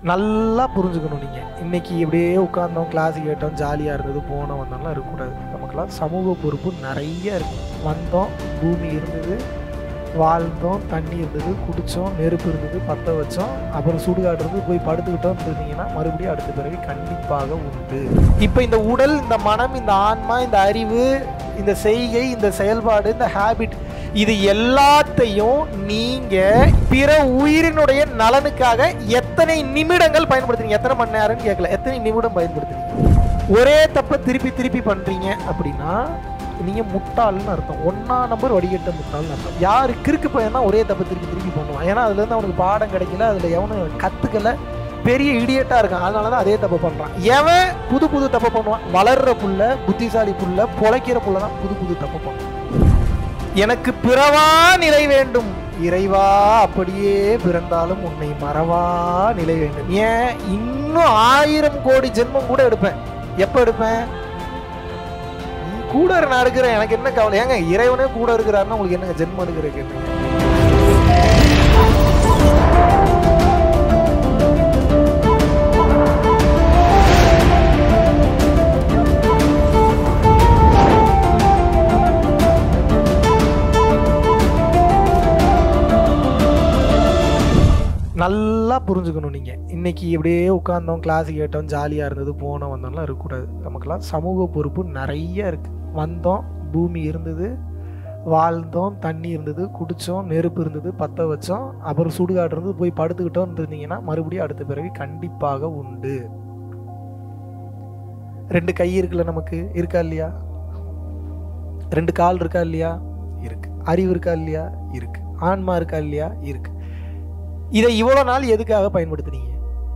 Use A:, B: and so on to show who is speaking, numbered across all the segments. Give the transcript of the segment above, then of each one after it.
A: நல்லா புரிஞ்சுக்கணும் நீங்கள் இன்னைக்கு இப்படியே உட்கார்ந்தோம் கிளாஸ் கேட்டோம் ஜாலியாக இருந்தது போனோம் வந்தோம்லாம் இருக்கக்கூடாது நமக்கெல்லாம் சமூக பொறுப்பு நிறைய இருக்கு வந்தோம் பூமி இருந்தது வாழ்ந்தோம் தண்ணி இருந்தது குடித்தோம் நெருப்பு இருந்தது பற்ற வச்சோம் அப்புறம் சுடுகாடு இருந்து போய் படுத்துக்கிட்டோம் இருந்தீங்கன்னா மறுபடியும் அடுத்த பிறகு கண்டிப்பாக உண்டு இப்போ இந்த உடல் இந்த மனம் இந்த ஆன்மா இந்த அறிவு இந்த செய்கை இந்த செயல்பாடு இந்த ஹேபிட் இது எல்லாத்தையும் நீங்க பிற உயிரினுடைய நலனுக்காக எத்தனை நிமிடங்கள் பயன்படுத்துறீங்க எத்தனை மணி நேரம்னு கேட்கல எத்தனை நிமிடம் பயன்படுத்துறீங்க ஒரே தப்ப திருப்பி திருப்பி பண்றீங்க அப்படின்னா நீங்க முட்டாள்னு அர்த்தம் ஒன்னா நம்பர் வடிகட்ட முட்டாள்னு அர்த்தம் யாரு கிறுக்கு பையன் தான் ஒரே தப்ப திருப்பி திருப்பி பண்ணுவான் ஏன்னா அதுல இருந்து அவனுக்கு பாடம் கிடைக்கல அதுல எவனும் கத்துக்கல பெரிய இடியட்டா இருக்கான் அதனால தான் அதே தப்பு பண்றான் எவன் புது புது தப்பு பண்ணுவான் வளர்ற புள்ள புத்திசாலி புள்ள பொழைக்கிற புள்ள தான் புது புது தப்பு பண்ணுவான் எனக்கு பிறவா நிலை வேண்டும் இறைவா அப்படியே பிறந்தாலும் உன்னை மறவா நிலை வேண்டும் ஏன் இன்னும் ஆயிரம் கோடி ஜென்மம் கூட எடுப்பேன் எப்ப எடுப்பேன் நீ கூட இரு, நான் எடுக்கிறேன் எனக்கு என்ன கவலை ஏங்க இறைவனே கூட இருக்கிறாருன்னா உங்களுக்கு என்னங்க ஜென்மம் எடுக்கிறதுக்கு என்னங்க நல்லா புரிஞ்சுக்கணும் நீங்கள் இன்னைக்கு இப்படியே உட்கார்ந்தோம் கிளாஸ் கேட்டோம் ஜாலியாக இருந்தது போனோம் வந்தோம்லாம் இருக்கக்கூடாது நமக்கெல்லாம் சமூக பொறுப்பு நிறைய இருக்குது வந்தோம் பூமி இருந்தது வாழ்ந்தோம் தண்ணி இருந்தது குடித்தோம் நெருப்பு இருந்தது பற்ற வச்சோம் அப்புறம் சுடுகாடு இருந்தது போய் படுத்துக்கிட்டோம் இருந்தீங்கன்னா மறுபடியும் அடுத்த பிறவி கண்டிப்பாக உண்டு ரெண்டு கை இருக்குல்ல நமக்கு இருக்கா இல்லையா ரெண்டு கால் இருக்கா இல்லையா இருக்கு அறிவு இருக்கா இல்லையா இருக்கு ஆன்மா இருக்கா இல்லையா இருக்கு இதை இவ்வளோ நாள் எதுக்காக பயன்படுத்துனீங்க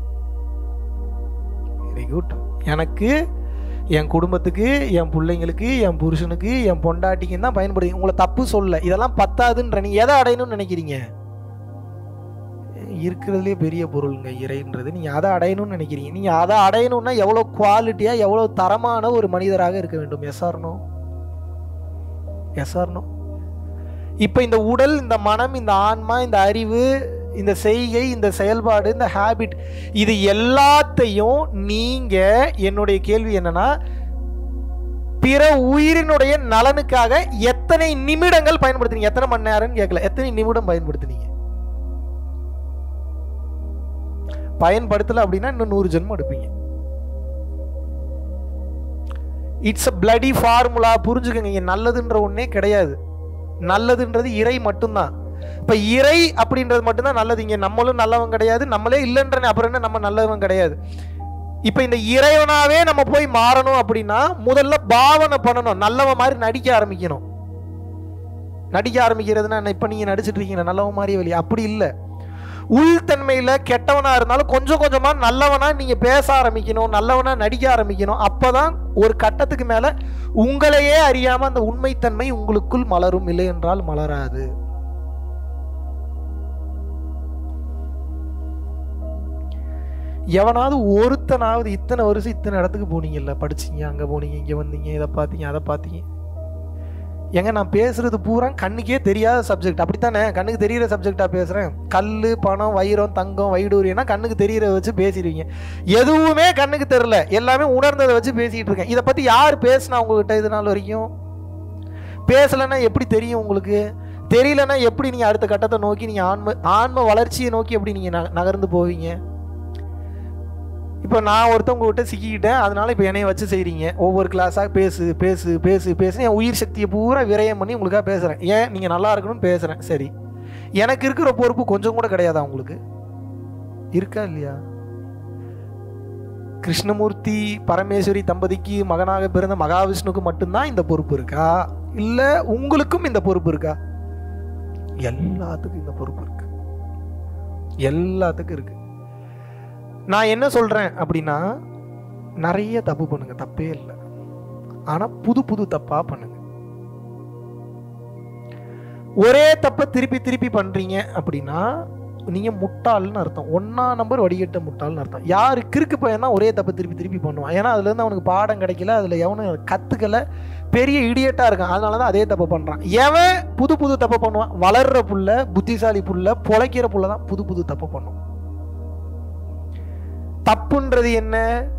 A: வெரி குட் எனக்கு என் குடும்பத்துக்கு என் பிள்ளைங்களுக்கு என் புருஷனுக்கு என் பொண்டாட்டிக்கு தான் பயன்படுத்தி உங்களை தப்பு சொல்ல இதெல்லாம் பத்தாதுன்ற நீங்க எதை அடையணும்னு நினைக்கிறீங்க இருக்கிறதுலே பெரிய பொருளுங்க இறைன்றது நீங்க அதை அடையணும்னு நினைக்கிறீங்க நீங்க அதை அடையணும்னா எவ்வளோ குவாலிட்டியா எவ்வளோ தரமான ஒரு மனிதராக இருக்க வேண்டும் எஸ்ஆர்னோ எஸ்ஆர்னோ இப்போ இந்த உடல் இந்த மனம் இந்த ஆன்மா இந்த அறிவு இந்த செய்கை இந்த செயல்பாடு இந்த ஹேபிட் இது எல்லாத்தையும் நீங்க என்னுடைய கேள்வி என்னன்னா பிற உயிரினுடைய நலனுக்காக எத்தனை நிமிடங்கள் பயன்படுத்துனீங்க எத்தனை மணி நேரம்னு கேட்கல எத்தனை நிமிடம் பயன்படுத்துனீங்க பயன்படுத்தல அப்படின்னா இன்னும் நூறு ஜென்மம் எடுப்பீங்க இட்ஸ் அ பிளடி ஃபார்முலா புரிஞ்சுக்கங்க இங்க நல்லதுன்ற ஒண்ணே கிடையாது நல்லதுன்றது இறை மட்டும்தான் இப்ப இறை அப்படின்றது மட்டும்தான் நல்லது இங்க நம்மளும் நல்லவன் கிடையாது நம்மளே இல்லைன்ற அப்புறம் என்ன நம்ம நல்லவன் கிடையாது இப்ப இந்த இறைவனாவே நம்ம போய் மாறணும் அப்படின்னா முதல்ல பாவனை பண்ணணும் நல்லவன் மாதிரி நடிக்க ஆரம்பிக்கணும் நடிக்க ஆரம்பிக்கிறதுனா என்ன இப்ப நீங்க நடிச்சிட்டு இருக்கீங்க நல்லவன் மாதிரி வெளியே அப்படி இல்லை உள்தன்மையில கெட்டவனா இருந்தாலும் கொஞ்சம் கொஞ்சமா நல்லவனா நீங்க பேச ஆரம்பிக்கணும் நல்லவனா நடிக்க ஆரம்பிக்கணும் அப்பதான் ஒரு கட்டத்துக்கு மேல உங்களையே அறியாம அந்த உண்மைத்தன்மை உங்களுக்குள் மலரும் இல்லை என்றால் மலராது எவனாவது ஒருத்தனாவது இத்தனை வருஷம் இத்தனை இடத்துக்கு போனீங்கல்ல படிச்சீங்க அங்க போனீங்க இங்க வந்தீங்க இதை பார்த்தீங்க அதை பார்த்தீங்க ஏங்க நான் பேசுறது பூரா கண்ணுக்கே தெரியாத சப்ஜெக்ட் அப்படித்தானே கண்ணுக்கு தெரியிற சப்ஜெக்டா பேசுறேன் கல் பணம் வைரம் தங்கம் வைடூரியனா கண்ணுக்கு தெரியிறத வச்சு பேசிடுவீங்க எதுவுமே கண்ணுக்கு தெரியல எல்லாமே உணர்ந்ததை வச்சு பேசிட்டு இருக்கேன் இதை பத்தி யார் பேசினா உங்ககிட்ட இது நாள் வரைக்கும் பேசலைன்னா எப்படி தெரியும் உங்களுக்கு தெரியலன்னா எப்படி நீங்க அடுத்த கட்டத்தை நோக்கி நீங்க ஆன்ம ஆன்ம வளர்ச்சியை நோக்கி எப்படி நீங்க நக- நகர்ந்து போவீங்க இப்போ நான் ஒருத்தவங்க கிட்ட சிக்கிக்கிட்டேன் அதனால இப்போ என்னைய வச்சு செய்கிறீங்க ஒவ்வொரு கிளாஸாக பேசு பேசு பேசு பேசு என் உயிர் சக்தியை பூரா விரயம் பண்ணி உங்களுக்காக பேசுகிறேன் ஏன் நீங்கள் நல்லா இருக்கணும்னு பேசுகிறேன் சரி எனக்கு இருக்கிற பொறுப்பு கொஞ்சம் கூட கிடையாதா உங்களுக்கு இருக்கா இல்லையா கிருஷ்ணமூர்த்தி பரமேஸ்வரி தம்பதிக்கு மகனாக பிறந்த மகாவிஷ்ணுக்கு மட்டும்தான் இந்த பொறுப்பு இருக்கா இல்லை உங்களுக்கும் இந்த பொறுப்பு இருக்கா எல்லாத்துக்கும் இந்த பொறுப்பு இருக்கு எல்லாத்துக்கும் இருக்கு நான் என்ன சொல்றேன் அப்படின்னா நிறைய தப்பு பண்ணுங்க தப்பே இல்லை ஆனா புது புது தப்பா பண்ணுங்க ஒரே தப்ப திருப்பி திருப்பி பண்றீங்க அப்படின்னா நீங்க முட்டாள்னு அர்த்தம் ஒன்னா நம்பர் வடிகட்ட முட்டாள்னு அர்த்தம் யாரு கிறுக்கு பையன் தான் ஒரே தப்ப திருப்பி திருப்பி பண்ணுவான் ஏன்னா அதுல இருந்து அவனுக்கு பாடம் கிடைக்கல அதுல எவனும் கத்துக்கல பெரிய இடியட்டா இருக்கான் அதனால தான் அதே தப்பு பண்றான் எவன் புது புது தப்பு பண்ணுவான் வளர்ற புள்ள புத்திசாலி புள்ள பொழைக்கிற புள்ள தான் புது புது தப்பு பண்ணும் தப்புன்றது என்ன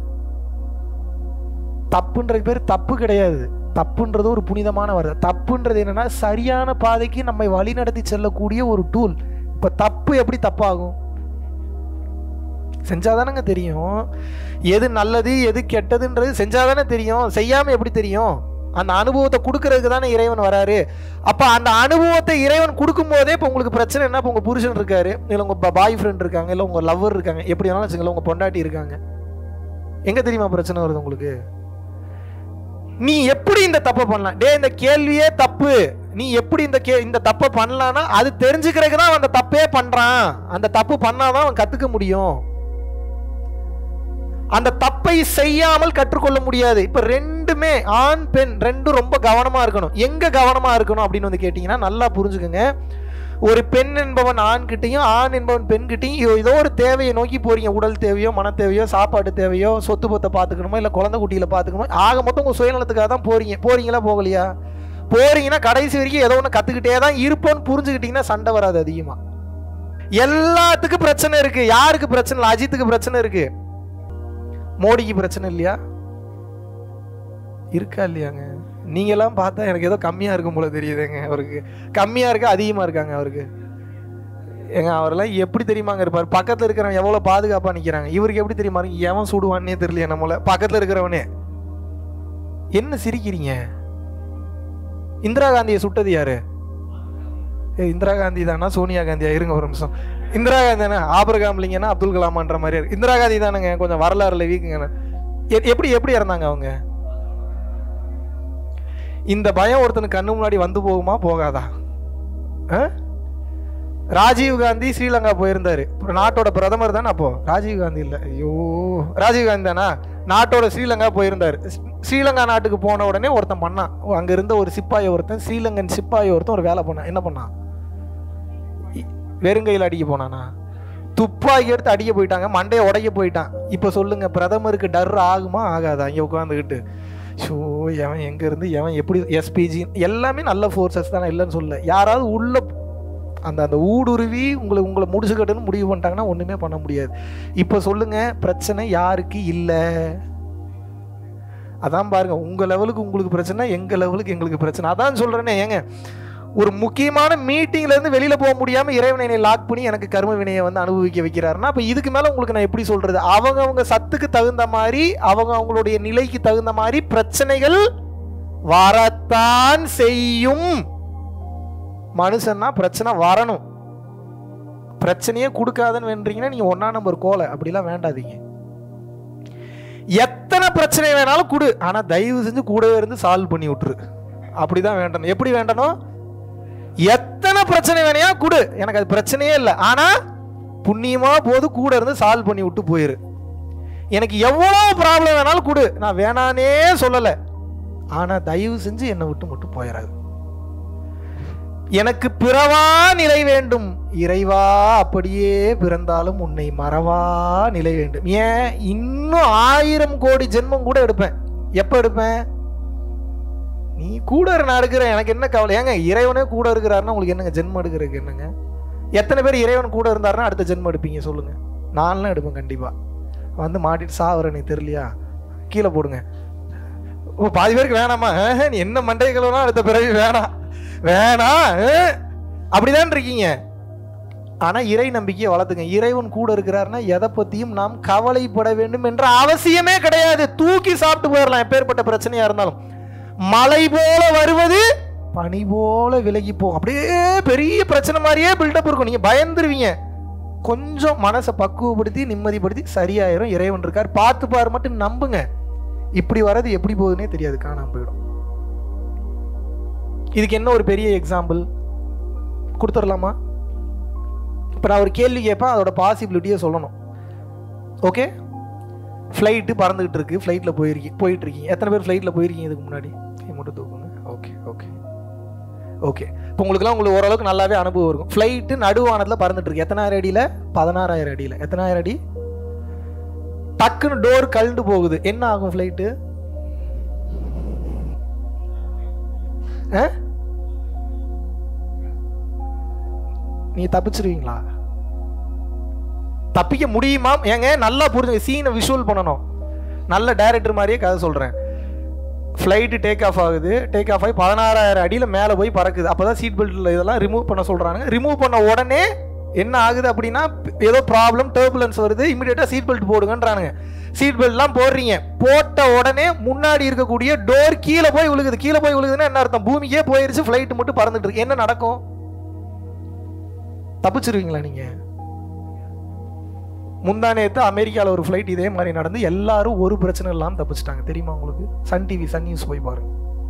A: தப்புன்றது பேர் தப்பு கிடையாது தப்புன்றது ஒரு புனிதமான வார்த்தை தப்புன்றது என்னன்னா சரியான பாதைக்கு நம்மை வழிநடத்தி செல்லக்கூடிய ஒரு டூல் இப்ப தப்பு எப்படி தப்பாகும் செஞ்சாதானங்க தெரியும் எது நல்லது எது கெட்டதுன்றது செஞ்சாதானே தெரியும் செய்யாம எப்படி தெரியும் அந்த அனுபவத்தை கொடுக்கறதுக்கு தானே இறைவன் வராரு அப்ப அந்த அனுபவத்தை இறைவன் கொடுக்கும் போதே இப்போ உங்களுக்கு பிரச்சனை என்ன இப்போ உங்க புருஷன் இருக்காரு இல்லை உங்க பாய் ஃப்ரெண்ட் இருக்காங்க இல்லை உங்க லவ்வர் இருக்காங்க எப்படி வேணாலும் வச்சுங்களேன் உங்க பொண்டாட்டி இருக்காங்க எங்க தெரியுமா பிரச்சனை வருது உங்களுக்கு நீ எப்படி இந்த தப்பை பண்ணலாம் டே இந்த கேள்வியே தப்பு நீ எப்படி இந்த கே இந்த தப்பை பண்ணலான்னா அது தெரிஞ்சுக்கிறதுக்கு தான் அவன் அந்த தப்பே பண்றான் அந்த தப்பு பண்ணாதான் அவன் கத்துக்க முடியும் அந்த தப்பை செய்யாமல் கற்றுக்கொள்ள முடியாது இப்ப ரெண்டுமே ஆண் பெண் ரெண்டும் ரொம்ப கவனமா இருக்கணும் எங்க கவனமா இருக்கணும் அப்படின்னு வந்து கேட்டீங்கன்னா நல்லா புரிஞ்சுக்கோங்க ஒரு பெண் என்பவன் ஆண் கிட்டையும் ஆண் என்பவன் பெண் கிட்டையும் ஏதோ ஒரு தேவையை நோக்கி போறீங்க உடல் தேவையோ மன தேவையோ சாப்பாடு தேவையோ சொத்து பத்தை பார்த்துக்கணுமோ இல்லை குழந்தை குட்டியில பார்த்துக்கணுமோ ஆக மொத்தம் உங்க சுயநலத்துக்காக தான் போறீங்க போறீங்களா போகலையா போறீங்கன்னா கடைசி வரைக்கும் ஏதோ ஒன்று கத்துக்கிட்டே தான் இருப்போம்னு புரிஞ்சுக்கிட்டீங்கன்னா சண்டை வராது அதிகமா எல்லாத்துக்கும் பிரச்சனை இருக்கு யாருக்கு பிரச்சனை இல்லை அஜித்துக்கு பிரச்சனை இருக்கு மோடிக்கு பிரச்சனை இல்லையா இருக்கா இல்லையாங்க நீங்கெல்லாம் பார்த்தா எனக்கு ஏதோ கம்மியா இருக்கும் போல தெரியுதுங்க அவருக்கு கம்மியா இருக்கா அதிகமா இருக்காங்க அவருக்கு ஏங்க அவரெல்லாம் எப்படி தெரியுமாங்க இருப்பார் பக்கத்துல இருக்கிறவன் எவ்வளவு பாதுகாப்பா நிக்கிறாங்க இவருக்கு எப்படி தெரியுமா இருக்கு எவன் சுடுவான்னே தெரியல நம்மள பக்கத்துல இருக்கிறவனே என்ன சிரிக்கிறீங்க இந்திரா காந்தியை சுட்டது யாரு ஏ இந்திரா காந்தி தானா சோனியா காந்தியா இருங்க ஒரு நிமிஷம் இந்திரா காந்தி தானே ஆபரகாம் இல்லைங்கன்னா அப்துல் கலாமான்ற மாதிரி இருக்கு இந்திரா காந்தி தானேங்க கொஞ்சம் வரலாறுல வீக்குங்க எ- எப்படி எப்படி இறந்தாங்க அவங்க இந்த பயம் ஒருத்தனுக்கு கண்ணு முன்னாடி வந்து போகுமா போகாதா ஆ? ராஜீவ் காந்தி ஸ்ரீலங்கா போயிருந்தாரு அப்புறம் நாட்டோட பிரதமர் தானே அப்போ ராஜீவ் காந்தி இல்ல ஐயோ ராஜீவ் காந்தி தானா நாட்டோட ஸ்ரீலங்கா போயிருந்தாரு ஸ்ரீ- ஸ்ரீலங்கா நாட்டுக்கு போன உடனே ஒருத்தன் பண்ணான் ஓ, அங்க இருந்த ஒரு சிப்பாய் ஒருத்தன் ஸ்ரீலங்கன் சிப்பாய் ஒருத்தன் ஒரு வேலை பண்ணான் என்ன பண்ணான் இ- வெறுங்கையில் அடிக்க போனானா துப்பாக்கி எடுத்து அடிக்க போயிட்டாங்க மண்டையை உடைக்க போயிட்டான் இப்போ சொல்லுங்க பிரதமருக்கு டர் ஆகுமா ஆகாதா இங்கே உட்காந்துக்கிட்டு ஷோ எவன் எங்க இருந்து எவன் எப்படி எஸ்பிஜி எல்லாமே நல்ல ஃபோர்ஸஸ் தானே இல்லைன்னு சொல்ல யாராவது உள்ள அந்த அந்த ஊடுருவி உங்களை உங்களை முடிச்சு கட்டுன்னு முடிவு பண்ணிட்டாங்கன்னா ஒண்ணுமே பண்ண முடியாது இப்போ சொல்லுங்க பிரச்சனை யாருக்கு இல்லை அதான் பாருங்க உங்க லெவலுக்கு உங்களுக்கு பிரச்சனை எங்க லெவலுக்கு எங்களுக்கு பிரச்சனை அதான் சொல்றேனே ஏங்க ஒரு முக்கியமான மீட்டிங்ல இருந்து வெளியில போக முடியாம இறைவனை என்னை லாக் பண்ணி எனக்கு கர்ம வினையை வந்து அனுபவிக்க வைக்கிறாருன்னா அப்ப இதுக்கு மேல உங்களுக்கு நான் எப்படி சொல்றது அவங்க அவங்க சத்துக்கு தகுந்த மாதிரி அவங்க அவங்களுடைய நிலைக்கு தகுந்த மாதிரி பிரச்சனைகள் வரத்தான் செய்யும் மனுஷன்னா பிரச்சனை வரணும் பிரச்சனையே கொடுக்காதன்னு வேண்டீங்கன்னா நீங்க ஒன்னா நம்பர் கோலை அப்படிலாம் வேண்டாதீங்க எத்தனை பிரச்சனை வேணாலும் கொடு ஆனா தயவு செஞ்சு கூடவே இருந்து சால்வ் பண்ணி விட்டுரு அப்படிதான் வேண்டணும் எப்படி வேண்டணும் எத்தனை பிரச்சனை வேணையா கொடு எனக்கு அது பிரச்சனையே இல்லை ஆனா புண்ணியமா போது கூட இருந்து சால்வ் பண்ணி விட்டு போயிரு எனக்கு எவ்வளவு ப்ராப்ளம் வேணாலும் கொடு நான் வேணானே சொல்லல ஆனா தயவு செஞ்சு என்னை விட்டு மட்டும் போயிடாது எனக்கு பிறவா நிலை வேண்டும் இறைவா அப்படியே பிறந்தாலும் உன்னை மறவா நிலை வேண்டும் ஏன் இன்னும் ஆயிரம் கோடி ஜென்மம் கூட எடுப்பேன் எப்ப எடுப்பேன் நீ கூட இரு, நான் எடுக்கிறேன் எனக்கு என்ன கவலை ஏங்க இறைவனே கூட இருக்கிறாருன்னா உங்களுக்கு என்னங்க ஜென்மம் எடுக்கிறதுக்கு என்னங்க எத்தனை பேர் இறைவன் கூட இருந்தாருன்னா அடுத்த ஜென்மம் எடுப்பீங்க சொல்லுங்க நான்லாம் எடுப்பேன் கண்டிப்பா வந்து மாட்டிட்டு சாவர நீ தெரியலையா கீழே போடுங்க ஓ பாதி பேருக்கு வேணாமா ஆஹ், நீ என்ன மண்டை கிழவனா அடுத்த பிறவி வேணாம் வேணாம் ஆஹ். அப்படிதான் இருக்கீங்க ஆனா இறை நம்பிக்கையை வளர்த்துங்க இறைவன் கூட இருக்கிறாருன்னா எதை பத்தியும் நாம் கவலைப்பட வேண்டும் என்ற அவசியமே கிடையாது தூக்கி சாப்பிட்டு போயிடலாம் எப்பேற்பட்ட பிரச்சனையா இருந்தாலும் மலை போல வருவது பனி போல விலகி போகும் அப்படியே பெரிய பிரச்சனை மாதிரியே பில்டப் இருக்கும் நீங்க பயந்துருவீங்க கொஞ்சம் மனசை பக்குவப்படுத்தி நிம்மதிப்படுத்தி சரியாயிரும் இறைவன் இருக்கார் பார்த்து பாரு மட்டும் நம்புங்க இப்படி வர்றது எப்படி போகுதுன்னே தெரியாது காணாம போயிடும் இதுக்கு என்ன ஒரு பெரிய எக்ஸாம்பிள் கொடுத்துடலாமா இப்போ நான் ஒரு கேள்வி கேட்பேன் அதோட பாசிபிலிட்டியை சொல்லணும் ஓகே ஃப்ளைட்டு பறந்துகிட்டு இருக்கு ஃப்ளைட்டில் போயிருக்கீங்க போயிட்டு இருக்கீங்க எத்தனை பேர் ஃப்ளைட்டில் போயிருக்கீங்க இதுக்கு முன்னாடி கை மட்டும் தூக்குங்க ஓகே ஓகே ஓகே இப்போ உங்களுக்குலாம் உங்களுக்கு ஓரளவுக்கு நல்லாவே அனுபவம் இருக்கும் ஃப்ளைட்டு நடுவானத்தில் பறந்துட்டு இருக்கு எத்தனாயிரம் அடியில் பதினாறாயிரம் அடியில் எத்தனாயிரம் அடி டக்குன்னு டோர் கழண்டு போகுது என்ன ஆகும் ஃப்ளைட்டு நீ தப்பிச்சிருவீங்களா தப்பிக்க முடியுமா ஏங்க நல்லா புரிஞ்சுங்க சீனை விஷுவல் பண்ணணும் நல்ல டைரக்டர் மாதிரியே கதை சொல்கிறேன் ஃப்ளைட்டு டேக் ஆஃப் ஆகுது டேக் ஆஃப் ஆகி பதினாறாயிரம் அடியில் மேலே போய் பறக்குது அப்போ தான் சீட் பெல்ட்டில் இதெல்லாம் ரிமூவ் பண்ண சொல்கிறாங்க ரிமூவ் பண்ண உடனே என்ன ஆகுது அப்படின்னா ஏதோ ப்ராப்ளம் டர்புலன்ஸ் வருது இமீடியட்டாக சீட் பெல்ட் போடுங்கன்றானுங்க சீட் பெல்ட்லாம் போடுறீங்க போட்ட உடனே முன்னாடி இருக்கக்கூடிய டோர் கீழே போய் விழுகுது கீழே போய் விழுகுதுன்னா என்ன அர்த்தம் பூமிக்கே போயிருச்சு ஃப்ளைட் மட்டும் பறந்துட்டு இருக்கு என்ன நடக்கும் தப்பிச்சிருவீங்களா நீங்கள் முந்தா நேத்து அமெரிக்காவில் ஒரு ஃப்ளைட் இதே மாதிரி நடந்து எல்லாரும் ஒரு பிரச்சனை இல்லாமல் தப்பிச்சிட்டாங்க தெரியுமா உங்களுக்கு சன் டிவி சன் நியூஸ் போய் பாருங்க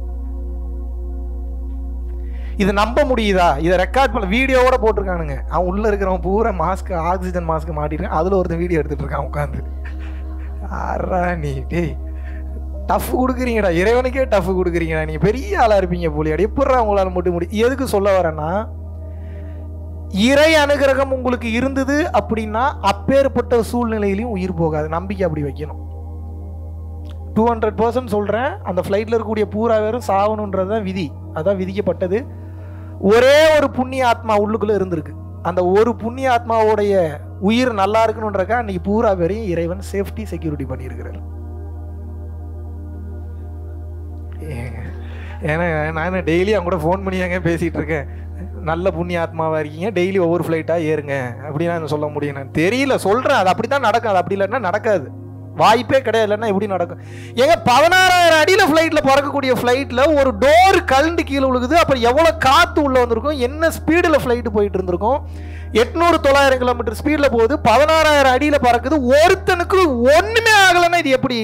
A: இது நம்ப முடியுதா இதை ரெக்கார்ட் பண்ண வீடியோவோட போட்டிருக்கானுங்க அவன் உள்ள இருக்கிறவன் பூரா மாஸ்க் ஆக்சிஜன் மாஸ்க் மாட்டிருக்கான் அதுல ஒருத்தன் வீடியோ எடுத்துட்டு இருக்கான் உட்காந்து ஆறா நீ டேய் டஃப் கொடுக்குறீங்கடா இறைவனுக்கே டஃப் கொடுக்குறீங்கடா நீங்க பெரிய ஆளா இருப்பீங்க போலியாடி எப்படா உங்களால மட்டும் முடியும் எதுக்கு சொல்ல வரேன்னா இறை அனுகிரகம் உங்களுக்கு இருந்தது அப்படின்னா அப்பேற்பட்ட சூழ்நிலையிலையும் உயிர் போகாது நம்பிக்கை அப்படி வைக்கணும் டூ ஹண்ட்ரட் பர்சன்ட் சொல்கிறேன் அந்த ஃப்ளைட்டில் இருக்கக்கூடிய பூரா பேரும் சாகணுன்றது தான் விதி அதான் விதிக்கப்பட்டது ஒரே ஒரு புண்ணிய ஆத்மா உள்ளுக்குள்ளே இருந்திருக்கு அந்த ஒரு புண்ணிய ஆத்மாவுடைய உயிர் நல்லா இருக்கணுன்றக்கா அன்னைக்கு பூரா பேரையும் இறைவன் சேஃப்டி செக்யூரிட்டி பண்ணியிருக்கிறார் ஏங்க, ஏன்னா நான் டெய்லி அவங்க கூட ஃபோன் பண்ணி ஏங்க பேசிகிட்டு இருக்கேன் நல்ல புண்ணிய ஆத்மாவா இருக்கீங்க டெய்லி ஒவ்வொரு ஃப்ளைட்டாக ஏறுங்க அப்படின்னு நான் சொல்ல முடியும் நான் தெரியல சொல்கிறேன் அது அப்படி தான் நடக்கும் அது அப்படி இல்லைன்னா நடக்காது வாய்ப்பே கிடையாது இல்லைன்னா எப்படி நடக்கும் ஏங்க பதினாறாயிரம் அடியில் ஃப்ளைட்டில் பறக்கக்கூடிய ஃப்ளைட்டில் ஒரு டோர் கலண்டு கீழே விழுகுது அப்புறம் எவ்வளோ காற்று உள்ளே வந்திருக்கும் என்ன ஸ்பீடில் ஃப்ளைட்டு போயிட்டு இருந்திருக்கும் எட்நூறு தொள்ளாயிரம் கிலோமீட்டர் ஸ்பீடில் போகுது பதினாறாயிரம் அடியில் பறக்குது ஒருத்தனுக்கு ஒன்றுமே ஆகலைன்னா இது எப்படி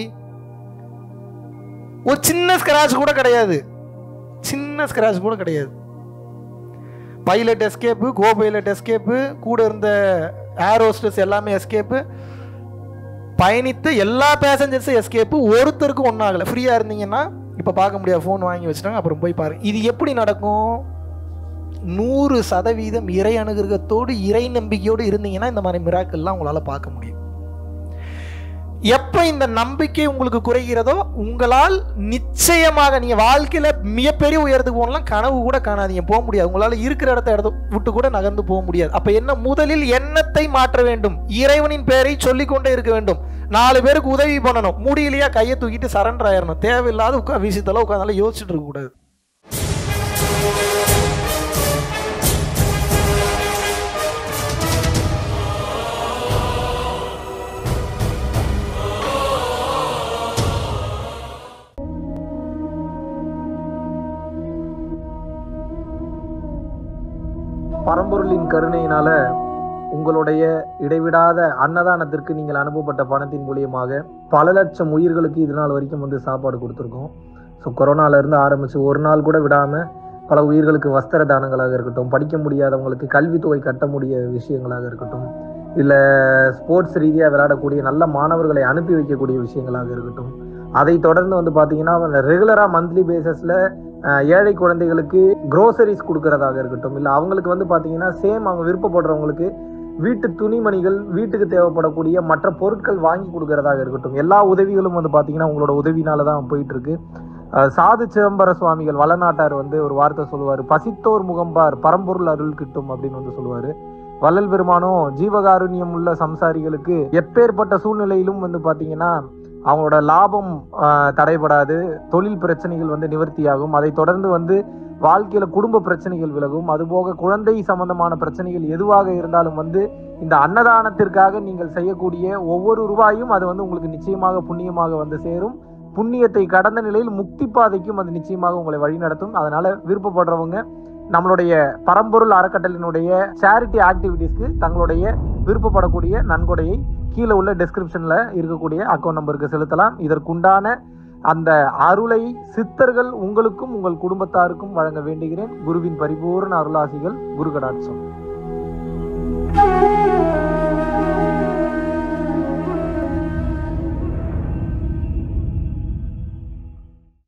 A: ஒரு சின்ன ஸ்கிராட்ச் கூட கிடையாது சின்ன ஸ்கிராட்ச் கூட கிடையாது pilot escape co pilot escape கூட இருந்த ஏர் ஹோஸ்டர்ஸ் எல்லாமே எஸ்கேப்பு பயணித்த எல்லா பேசஞ்சர்ஸும் எஸ்கேப்பு ஒருத்தருக்கும் ஒன்றும் ஆகலை ஃப்ரீயாக இருந்தீங்கன்னா இப்போ பார்க்க முடியாது ஃபோன் வாங்கி வச்சுட்டாங்க அப்புறம் போய் பாருங்க இது எப்படி நடக்கும் நூறு சதவீதம் இறை அனுகிரகத்தோடு இறை நம்பிக்கையோடு இருந்தீங்கன்னா இந்த மாதிரி மிராக்கள்லாம் உங்களால் பார்க்க முடியும் எப்போ இந்த நம்பிக்கை உங்களுக்கு குறைகிறதோ உங்களால் நிச்சயமாக நீங்க வாழ்க்கையில மிகப்பெரிய உயரத்துக்கு போகலாம் கனவு கூட காணாதீங்க போக முடியாது உங்களால இருக்கிற இடத்த இடத்த விட்டு கூட நகர்ந்து போக முடியாது அப்ப என்ன முதலில் எண்ணத்தை மாற்ற வேண்டும் இறைவனின் பெயரை சொல்லிக்கொண்டே இருக்க வேண்டும் நாலு பேருக்கு உதவி பண்ணணும் முடியலையா கையை தூக்கிட்டு சரண்டர் ஆயிரணும் தேவையில்லாத உட்கா விஷயத்தெல்லாம் உட்காந்தாலும் யோசிச்சுட்டு இருக்க கூடாது
B: பரம்பொருளின் கருணையினால உங்களுடைய இடைவிடாத அன்னதானத்திற்கு நீங்கள் அனுப்பப்பட்ட பணத்தின் மூலியமாக பல லட்சம் உயிர்களுக்கு இது நாள் வரைக்கும் வந்து சாப்பாடு கொடுத்துருக்கோம் ஸோ கொரோனாலேருந்து ஆரம்பித்து ஒரு நாள் கூட விடாமல் பல உயிர்களுக்கு வஸ்திர தானங்களாக இருக்கட்டும் படிக்க முடியாதவங்களுக்கு கல்வித்தொகை கட்ட முடிய விஷயங்களாக இருக்கட்டும் இல்லை ஸ்போர்ட்ஸ் ரீதியாக விளையாடக்கூடிய நல்ல மாணவர்களை அனுப்பி வைக்கக்கூடிய விஷயங்களாக இருக்கட்டும் அதை தொடர்ந்து வந்து பார்த்தீங்கன்னா ரெகுலராக மந்த்லி பேசிஸில் ஏழை குழந்தைகளுக்கு க்ரோசரிஸ் கொடுக்கறதாக இருக்கட்டும் இல்லை அவங்களுக்கு வந்து பார்த்தீங்கன்னா சேம் அவங்க விருப்பப்படுறவங்களுக்கு வீட்டு துணிமணிகள் வீட்டுக்கு தேவைப்படக்கூடிய மற்ற பொருட்கள் வாங்கி கொடுக்கறதாக இருக்கட்டும் எல்லா உதவிகளும் வந்து பார்த்தீங்கன்னா உங்களோட உதவினால தான் போயிட்டு இருக்கு அஹ் சாது சிதம்பர சுவாமிகள் வளநாட்டார் வந்து ஒரு வார்த்தை சொல்லுவார் பசித்தோர் முகம்பார் பரம்பொருள் அருள் கிட்டும் அப்படின்னு வந்து சொல்லுவார் வள்ளல் பெருமானும் ஜீவகாருண்யம் உள்ள சம்சாரிகளுக்கு எப்பேற்பட்ட சூழ்நிலையிலும் வந்து பார்த்தீங்கன்னா அவங்களோட லாபம் ஆஹ், தடைபடாது தொழில் பிரச்சனைகள் வந்து நிவர்த்தியாகும் அதை தொடர்ந்து வந்து வாழ்க்கையில குடும்ப பிரச்சனைகள் விலகும் அதுபோக குழந்தை சம்பந்தமான பிரச்சனைகள் எதுவாக இருந்தாலும் வந்து இந்த அன்னதானத்திற்காக நீங்கள் செய்யக்கூடிய ஒவ்வொரு ரூபாயும் அது வந்து உங்களுக்கு நிச்சயமாக புண்ணியமாக வந்து சேரும் புண்ணியத்தை கடந்த நிலையில் முக்தி பாதைக்கும் அது நிச்சயமாக உங்களை வழிநடத்தும் அதனால விருப்பப்படுறவங்க நம்மளுடைய பரம்பொருள் அறக்கட்டளினுடைய சேரிட்டி ஆக்டிவிட்டீஸ்க்கு தங்களுடைய விருப்பப்படக்கூடிய நன்கொடையை கீழே உள்ள டெஸ்கிரிப்ஷன்ல இருக்கக்கூடிய அக்கௌண்ட் நம்பருக்கு செலுத்தலாம் இதற்குண்டான அந்த அருளை சித்தர்கள் உங்களுக்கும் உங்கள் குடும்பத்தாருக்கும் வழங்க வேண்டுகிறேன் குருவின் பரிபூர்ண அருளாசிகள் குரு கடாட்சம்